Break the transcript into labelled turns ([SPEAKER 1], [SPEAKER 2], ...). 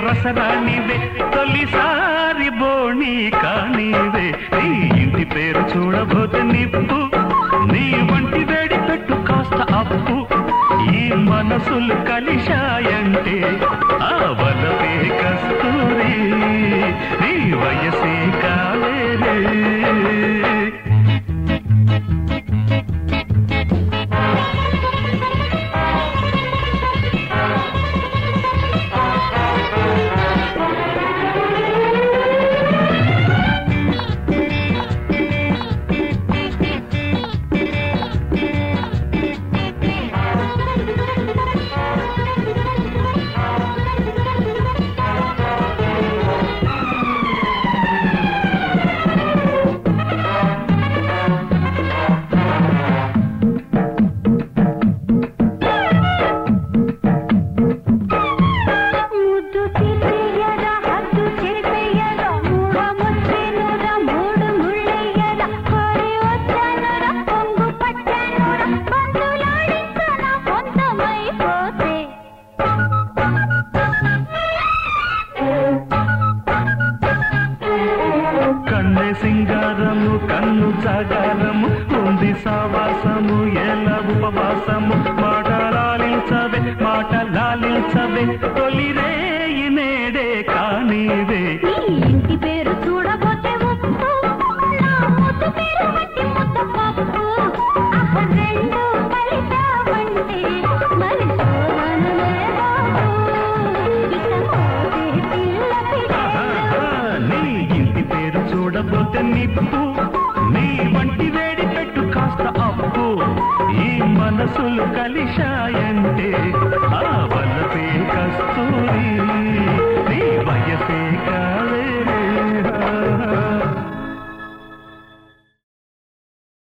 [SPEAKER 1] రసరాణివే తొలిసారి బోణి కానివే నీ ఇంటి పేరు చూడబోతే నిప్పు నీ వంటి వేడి పెట్టు కాస్త అప్పు ఈ మనసులు కలిశాయంటే ఆ వలపే కస్తూరి నీ వయసే కాలేరే
[SPEAKER 2] ముద్దు తీసేయరా హద్దు చెరిపేయరా మూడ ముచ్చేనురా మూడు ముళ్ళెయ్యరా కోరి వచ్చానురా పొంగు పట్టానురా బంధులాడించన సొంతమైపోతే
[SPEAKER 1] కన్నె సింగారము కన్ను జాగారము ఉంది సావాసము ఎలా ఉపవాసము మాట లాలించవే మాట లాలించవే తొలి రేయి నేడే కానివే
[SPEAKER 2] నీ ఇంటి పేరు చూడబోతే ఉప్పు నా ముద్దు పేరు బట్టి ముద్ద పప్పు ఆహ రెండు కలిసావంటే మరి సోమనమే బాబు ఇక మోసే పిల్ల
[SPEAKER 1] ఆహాహా,
[SPEAKER 2] పిల్ల
[SPEAKER 1] నీ ఇంటి పేరు చూడబోతే నిప్పు నీ వంటి వేడి పెట్టు కాస్త అప్పు ఈ మనసులు కలిశాయంటే ఆ వల్లపే కస్తూరి